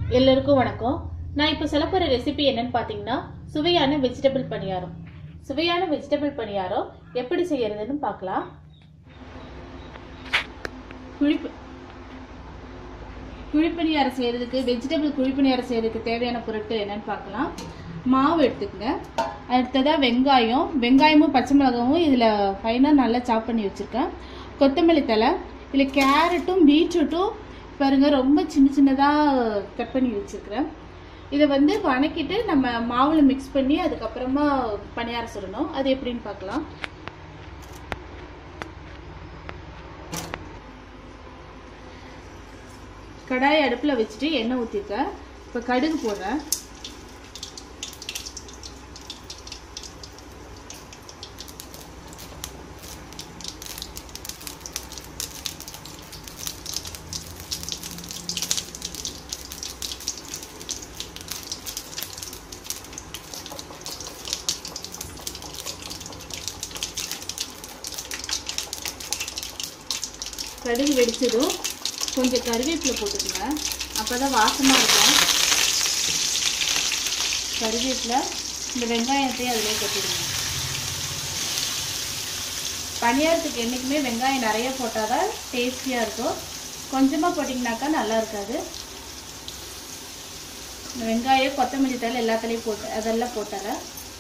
எல்லோருக்கும் வணக்கம் நான் இப்போ சொல்ல போகிற ரெசிபி என்னன்னு பார்த்தீங்கன்னா சுவையான வெஜிடபிள் பணியாரம் சுவையான வெஜிடபிள் பணியாரம் எப்படி செய்யறதுன்னு பார்க்கலாம் குழிப்பு குழிப்பணியாரம் செய்யறதுக்கு வெஜிடபிள் குழிப்பணியாரம் செய்யறதுக்கு தேவையான பொருட்கள் என்னன்னு பார்க்கலாம் மாவு எடுத்துக்கங்க அடுத்ததாக வெங்காயம் வெங்காயமும் பச்சை மிளகாவும் இதில் ஃபைனாக நல்லா சாப் பண்ணி வச்சுருக்கேன் கொத்தமல்லி தலை இதில் கேரட்டும் பீட்ரூட்டும் பாருங்க ரொம்ப சின்ன சின்னதாக கட் பண்ணி வச்சுருக்கிறேன் இதை வந்து வணக்கிட்டு நம்ம மாவில் மிக்ஸ் பண்ணி அதுக்கப்புறமா பணியாரம் சுடணும் அது எப்படின்னு பார்க்கலாம் கடாயை அடுப்பில் வச்சுட்டு எண்ணெய் ஊற்றிருக்கேன் இப்போ கடுகு போடுறேன் கடுகு வெடிச்சதும் கொஞ்சம் கருவேப்பிலை போட்டுக்கோங்க அப்போ தான் வாசமாக இருக்கும் கருவேப்பிலை இந்த வெங்காயத்தையும் அதிலே கொட்டிடுங்க பணியாரத்துக்கு என்றைக்குமே வெங்காயம் நிறைய போட்டால் தான் டேஸ்டியாக இருக்கும் கொஞ்சமாக போட்டிங்கனாக்கா நல்லா இருக்காது இந்த வெங்காயம் கொத்தமல்லி தலை எல்லாத்துலேயும் போட்டு அதெல்லாம் போட்டால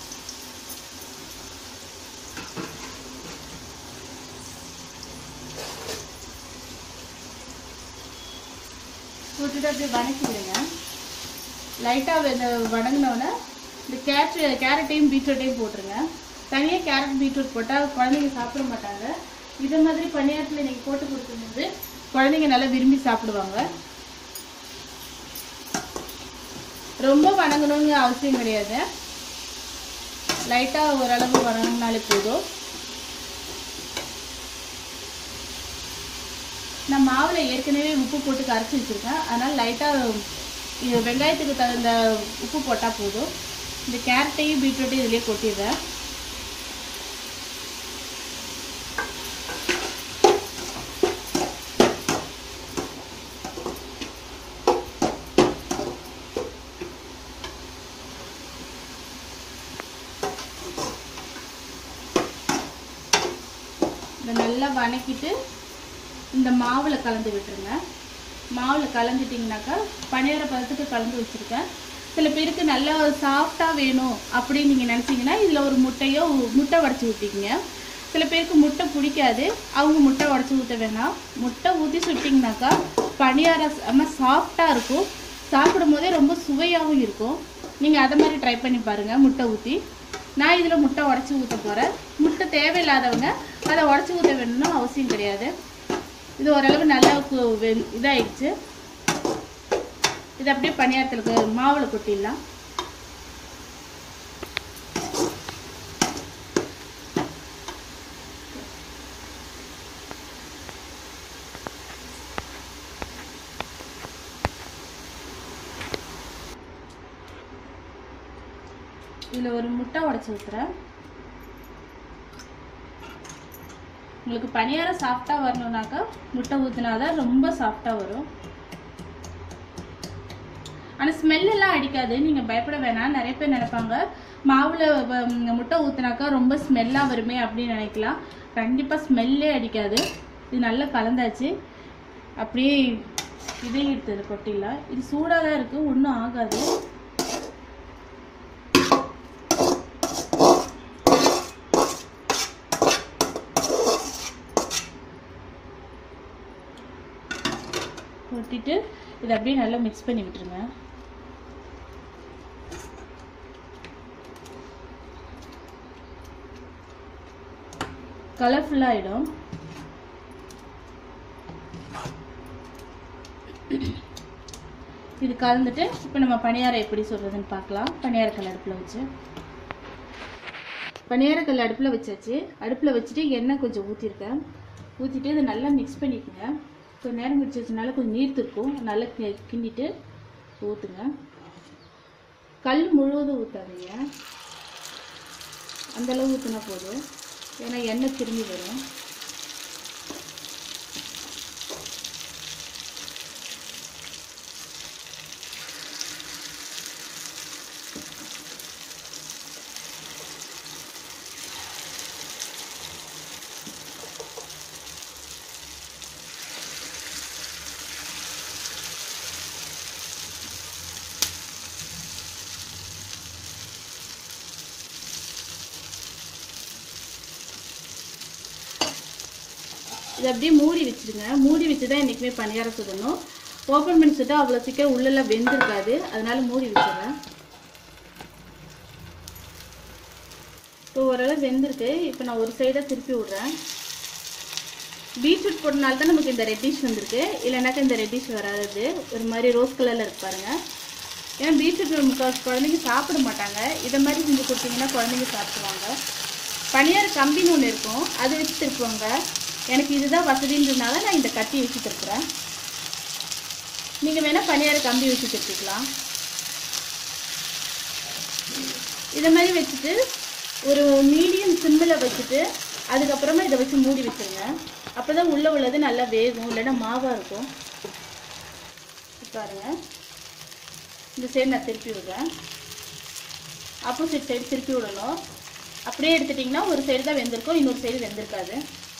போட்டுட்டு அப்படியே வதக்கி விடுங்க லைட்டாக இந்த வதங்கினோடனே இந்த கேரட் கேரட்டையும் பீட்ரூட்டையும் போட்டுருங்க தனியாக கேரட் பீட்ரூட் போட்டால் குழந்தைங்க சாப்பிட மாட்டாங்க இது மாதிரி பணியாரத்தில் நீங்கள் போட்டு கொடுக்கும்போது குழந்தைங்க நல்லா விரும்பி சாப்பிடுவாங்க ரொம்ப வணங்கணும்னு அவசியம் கிடையாது லைட்டாக ஓரளவு வணங்கினாலே போதும் நான் மாவில் ஏற்கனவே உப்பு போட்டு கரைச்சி வச்சுருக்கேன் அதனால் லைட்டாக இது வெங்காயத்துக்கு தகுந்த உப்பு போட்டால் போதும் இந்த கேரட்டையும் பீட்ரூட்டையும் இதிலே கொட்டிடுறேன் இதை நல்லா வணக்கிட்டு இந்த மாவில் கலந்து விட்டுருங்க மாவில் கலந்துட்டிங்கனாக்கா பணியார பதத்துக்கு கலந்து வச்சுருக்கேன் சில பேருக்கு நல்லா சாஃப்டாக வேணும் அப்படின்னு நீங்கள் நினச்சிங்கன்னா இதில் ஒரு முட்டையோ முட்டை உடச்சி ஊற்றிக்கிங்க சில பேருக்கு முட்டை பிடிக்காது அவங்க முட்டை உடச்சி ஊற்ற வேணாம் முட்டை ஊற்றி சுட்டிங்கனாக்கா பணியாரம் செம்ம சாஃப்டாக இருக்கும் சாப்பிடும் போதே ரொம்ப சுவையாகவும் இருக்கும் நீங்கள் அதை மாதிரி ட்ரை பண்ணி பாருங்கள் முட்டை ஊற்றி நான் இதில் முட்டை உடச்சி ஊற்ற போகிறேன் முட்டை தேவையில்லாதவங்க அதை உடச்சி ஊற்ற வேணும்னு அவசியம் கிடையாது இது ஓரளவு நல்லா கு- வெ- இதாயிடுச்சு இது அப்படியே பணியாரத்தில் மாவில் கொட்டிடலாம் இதில் ஒரு முட்டை உடச்சி ஊற்றுறேன் உங்களுக்கு பணியாரம் சாஃப்டாக வரணுன்னாக்கா முட்டை ஊற்றினா தான் ரொம்ப சாஃப்டாக வரும் ஆனால் ஸ்மெல்லாம் அடிக்காது நீங்கள் பயப்பட வேணாம் நிறைய பேர் நினைப்பாங்க மாவில் முட்டை ஊற்றினாக்கா ரொம்ப ஸ்மெல்லாக வருமே அப்படின்னு நினைக்கலாம் கண்டிப்பாக ஸ்மெல்லே அடிக்காது இது நல்லா கலந்தாச்சு அப்படியே இதை எடுத்தது கொட்டிடலாம் இது சூடாக தான் இருக்குது ஒன்றும் ஆகாது கொட்டிட்டு இதை அப்படியே நல்லா மிக்ஸ் பண்ணி விட்டுருங்க கலர்ஃபுல்லாகிடும் இது கலந்துட்டு இப்போ நம்ம பணியாரம் எப்படி சொல்கிறதுன்னு பார்க்கலாம் பணியாரக்கல் அடுப்பில் வச்சு பணியாரக்கல் அடுப்பில் வச்சாச்சு அடுப்பில் வச்சுட்டு எண்ணெய் கொஞ்சம் ஊற்றிருக்கேன் ஊற்றிட்டு இதை நல்லா மிக்ஸ் பண்ணிக்கோங்க கொஞ்சம் நேரம் கழிச்சு வச்சனால கொஞ்சம் நீர்த்து இருக்கும் நல்லா கி- கிண்டிட்டு ஊற்றுங்க கல் முழுவதும் ஊற்றாதீங்க அந்தளவு ஊற்றினா போதும் ஏன்னா எண்ணெய் திரும்பி வரும் இதை அப்படியே மூடி வச்சிருங்க மூடி வச்சு தான் என்றைக்குமே பணியாரம் சுடணும் ஓப்பன் பண்ணி சுட்டா அவ்வளோ சீக்கிரம் உள்ளெல்லாம் வெந்திருக்காது அதனால மூடி வச்சிடுறேன் இப்போ ஓரளவு வெந்திருக்கு இப்போ நான் ஒரு சைடாக திருப்பி விட்றேன் பீட்ரூட் போட்டனால தான் நமக்கு இந்த ரெட்டிஷ் வந்திருக்கு இல்லைனாக்கா இந்த ரெட்டிஷ் வராது ஒரு மாதிரி ரோஸ் கலரில் இருக்கு பாருங்க ஏன்னா பீட்ரூட் முக்கால் குழந்தைங்க சாப்பிட மாட்டாங்க இதை மாதிரி செஞ்சு கொடுத்தீங்கன்னா குழந்தைங்க சாப்பிடுவாங்க பனியார் கம்பின்னு ஒன்று இருக்கும் அதை வச்சு திருப்புவாங்க எனக்கு இதுதான் வசதின்றதுனால நான் இந்த கட்டி வச்சு திருப்புறேன் நீங்கள் வேணால் பனியார் கம்பி வச்சு திருப்பிக்கலாம் இதை மாதிரி வச்சுட்டு ஒரு மீடியம் சிம்மில் வச்சுட்டு அதுக்கப்புறமா இதை வச்சு மூடி வச்சுருங்க அப்போ தான் உள்ளே உள்ளது நல்லா வேகும் இல்லைன்னா மாவாக இருக்கும் பாருங்க இந்த சைடு நான் திருப்பி விடுறேன் ஆப்போசிட் சைடு திருப்பி விடணும் அப்படியே எடுத்துட்டிங்கன்னா ஒரு சைடு தான் வெந்திருக்கும் இன்னொரு சைடு வெந்திருக்காது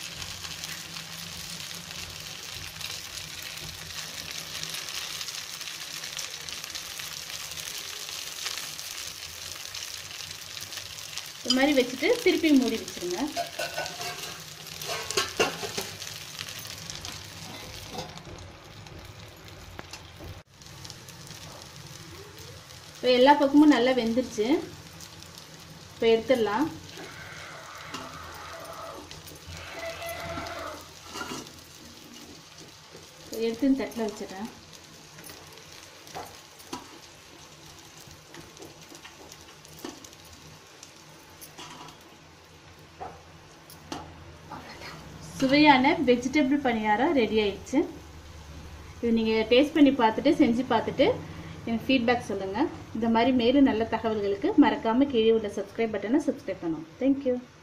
இது மாதிரி வச்சுட்டு திருப்பி மூடி வச்சிருங்க இப்போ எல்லா பக்கமும் நல்லா வெந்துருச்சு இப்போ எடுத்துடலாம் இப்போ எடுத்து இந்த தட்டில் வச்சிடுறேன் சுவையான வெஜிடபிள் பணியாரம் ரெடி ஆயிடுச்சு இது நீங்கள் டேஸ்ட் பண்ணி பார்த்துட்டு செஞ்சு பார்த்துட்டு எனக்கு ஃபீட்பேக் சொல்லுங்கள் இந்த மாதிரி மேலும் நல்ல தகவல்களுக்கு மறக்காமல் கீழே உள்ள சப்ஸ்கிரைப் பட்டனை சப்ஸ்கிரைப் பண்ணுவோம் தேங்க்யூ